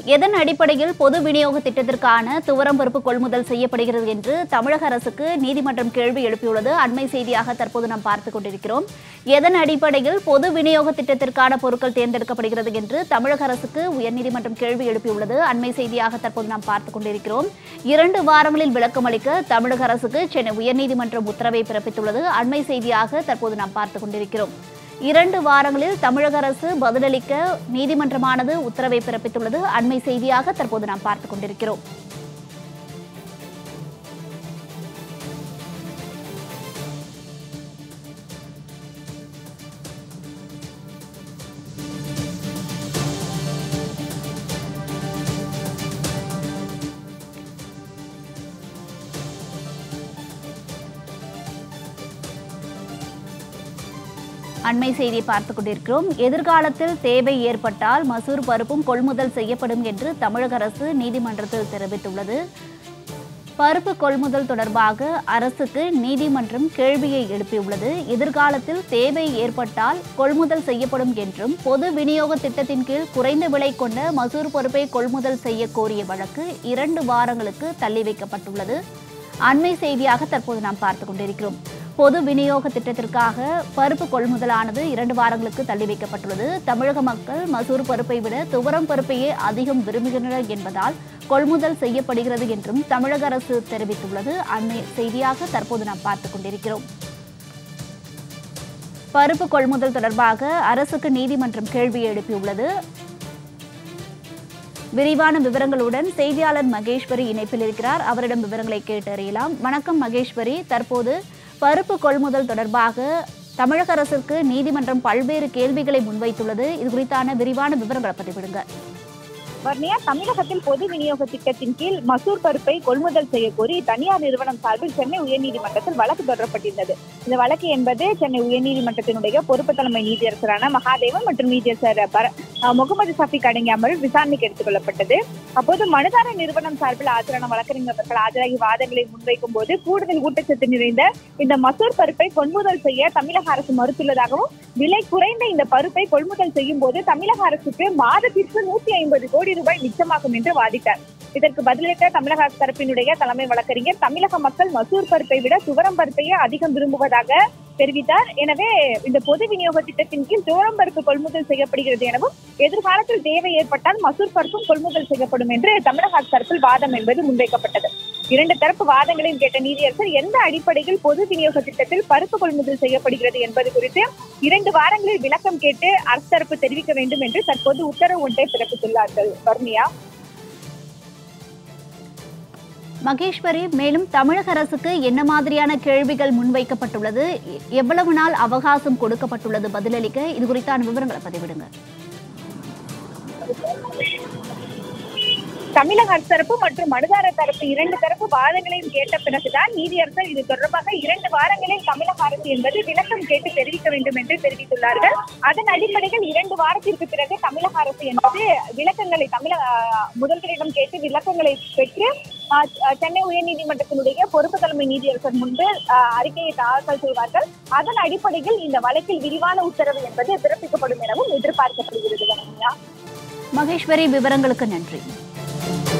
எதன் அடிப்படையில் பொது விநியோக திட்டத்திற்கான துவரம் பருப்பு கொள்முதல் செய்யப்படுகிறது என்று தமிழக அரசுக்கு நீதிமன்றம் கேள்வி எழுப்பியுள்ளது அண்மை செய்தியாக தற்போது நாம் பார்த்துக் கொண்டிருக்கிறோம் எதன் அடிப்படையில் பொது விநியோக திட்டத்திற்கான பொருட்கள் தேர்ந்தெடுக்கப்படுகிறது என்று தமிழக அரசுக்கு உயர்நீதிமன்றம் கேள்வி எழுப்பியுள்ளது அண்மை செய்தியாக தற்போது நாம் பார்த்துக் கொண்டிருக்கிறோம் இரண்டு வாரங்களில் விளக்கம் அளிக்க தமிழக அரசுக்கு சென்னை உயர்நீதிமன்றம் உத்தரவை பிறப்பித்துள்ளது அண்மை செய்தியாக தற்போது நாம் பார்த்துக் கொண்டிருக்கிறோம் இரண்டு வாரங்களில் தமிழக அரசு பதிலளிக்க நீதிமன்றமானது உத்தரவை பிறப்பித்துள்ளது அண்மை செய்தியாக தற்போது நாம் பார்த்துக் கொண்டிருக்கிறோம் அண்மை செய்தியை பார்த்துக் கொண்டிருக்கிறோம் எதிர்காலத்தில் தேவை ஏற்பட்டால் மசூர் பருப்பும் கொள்முதல் செய்யப்படும் என்று தமிழக அரசு நீதிமன்றத்தில் தெரிவித்துள்ளது பருப்பு கொள்முதல் தொடர்பாக அரசுக்கு நீதிமன்றம் கேள்வியை எழுப்பியுள்ளது எதிர்காலத்தில் தேவை ஏற்பட்டால் கொள்முதல் செய்யப்படும் என்றும் பொது விநியோக திட்டத்தின் கீழ் குறைந்த விலை கொண்ட மசூர் பருப்பை கொள்முதல் செய்ய கோரிய வழக்கு இரண்டு வாரங்களுக்கு தள்ளி வைக்கப்பட்டுள்ளது அண்மை செய்தியாக தற்போது நாம் பார்த்துக் கொண்டிருக்கிறோம் பொது விநியோக திட்டத்திற்காக பருப்பு கொள்முதலானது இரண்டு வாரங்களுக்கு தள்ளி வைக்கப்பட்டுள்ளது தமிழக மக்கள் மசூர் பருப்பை விட துவரம் பருப்பையே அதிகம் விரும்புகின்றனர் என்பதால் கொள்முதல் செய்யப்படுகிறது என்றும் தமிழக அரசு தெரிவித்துள்ளது அண்மை செய்தியாக தற்போது நாம் பார்த்துக் கொண்டிருக்கிறோம் பருப்பு கொள்முதல் தொடர்பாக அரசுக்கு நீதிமன்றம் கேள்வி எழுப்பியுள்ளது விரிவான விவரங்களுடன் செய்தியாளர் மகேஸ்வரி இணைப்பில் இருக்கிறார் அவரிடம் விவரங்களை கேட்டறியலாம் வணக்கம் மகேஸ்வரி தற்போது பருப்பு கொள்முதல் தொடர்பாக தமிழக அரசுக்கு நீதிமன்றம் பல்வேறு கேள்விகளை முன்வைத்துள்ளது இது குறித்தான விரிவான விவரங்களை பதிவிடுங்க வர்ணியா தமிழகத்தில் பொது விநியோக திட்டத்தின் கீழ் மசூர் பருப்பை கொள்முதல் செய்ய கோரி தனியார் நிறுவனம் சார்பில் சென்னை உயர்நீதிமன்றத்தில் வழக்கு தொடரப்பட்டிருந்தது இந்த வழக்கு என்பது சென்னை உயர்நீதிமன்றத்தினுடைய பொறுப்பு தலைமை நீதியரசரான மகாதேவன் மற்றும் நீதியரசர் பர- அஹ் முகமது சஃபிக் அடங்கிய அமர்வில் விசாரணைக்கு எடுத்துக் கொள்ளப்பட்டது அப்போது மனுதாரர் நிறுவனம் சார்பில் ஆஜரான வழக்கறிஞர்கள் ஆஜராகி வாதங்களை முன்வைக்கும் போது கூடுதல் ஊட்டச்சத்து நிறைந்த இந்த மசூர் பருப்பை கொள்முதல் செய்ய தமிழக அரசு மறுத்துள்ளதாகவும் விலை குறைந்த இந்த பருப்பை கொள்முதல் செய்யும் போது தமிழக அரசுக்கு மாதத்திற்கு நூத்தி ஐம்பது கோடி ரூபாய் மிச்சமாகும் என்று வாதிட்டார் இதற்கு பதிலளித்த தமிழக அரசு தரப்பினுடைய தலைமை வழக்கறிஞர் தமிழக மக்கள் மசூர் பருப்பை விட துவரம் பருப்பையே அதிகம் விரும்புவதாக தெரிவித்தார் எனவே இந்த பொது விநியோக திட்டத்தின் கீழ் துவரம் பருப்பு கொள்முதல் செய்யப்படுகிறது எனவும் எதிர்காலத்தில் தேவை ஏற்பட்டால் மசூர் பருப்பும் கொள்முதல் செய்யப்படும் என்று தமிழக அரசு தரப்பில் வாதம் என்பது முன்வைக்கப்பட்டது இரண்டு தரப்பு வாதங்களையும் கேட்ட நீதியரசர் எந்த அடிப்படையில் பொது விநியோக திட்டத்தில் பருப்பு கொள்முதல் செய்யப்படுகிறது என்பது குறித்து இரண்டு வாரங்களில் விளக்கம் கேட்டு அரசு தரப்பு தெரிவிக்க வேண்டும் என்று தற்போது உத்தரவு ஒன்றை பிறப்பித்துள்ளார்கள் வர்ணியா மகேஸ்வரி மேலும் தமிழக அரசுக்கு என்ன மாதிரியான கேள்விகள் முன்வைக்கப்பட்டுள்ளது எ- எவ்வளவு நாள் அவகாசம் கொடுக்கப்பட்டுள்ளது பதிலளிக்க இது குறித்தான விவரங்களை பதிவிடுங்க தமிழக அரசு தரப்பு மற்றும் மனுதாரர் தரப்பு இரண்டு தரப்பு வாதங்களையும் கேட்ட பிறகுதான் நீதியரசர் இது தொடர்பாக இரண்டு வாரங்களில் தமிழக அரசு என்பது விளக்கம் கேட்டு தெரிவிக்க வேண்டும் என்று தெரிவித்துள்ளார்கள் அதன் அடிப்படையில் இரண்டு வாரத்திற்கு பிறகு தமிழக அரசு என்பது விளக்கங்களை தமிழக ஆஹ், முதல்வரிடம் கேட்டு விளக்கங்களை பெற்று ஆஹ், ஆஹ், சென்னை உயர்நீதிமன்றத்தினுடைய பொறுப்பு தலைமை நீதியரசர் முன்பு ஆஹ், அறிக்கையை தாக்கல் செய்வார்கள் அதன் அடிப்படையில் இந்த வழக்கில் விரிவான உத்தரவு என்பது பிறப்பிக்கப்படும் எனவும் எதிர்பார்க்கப்படுகிறது வனன்யா. மகேஸ்வரி விவரங்களுக்கு நன்றி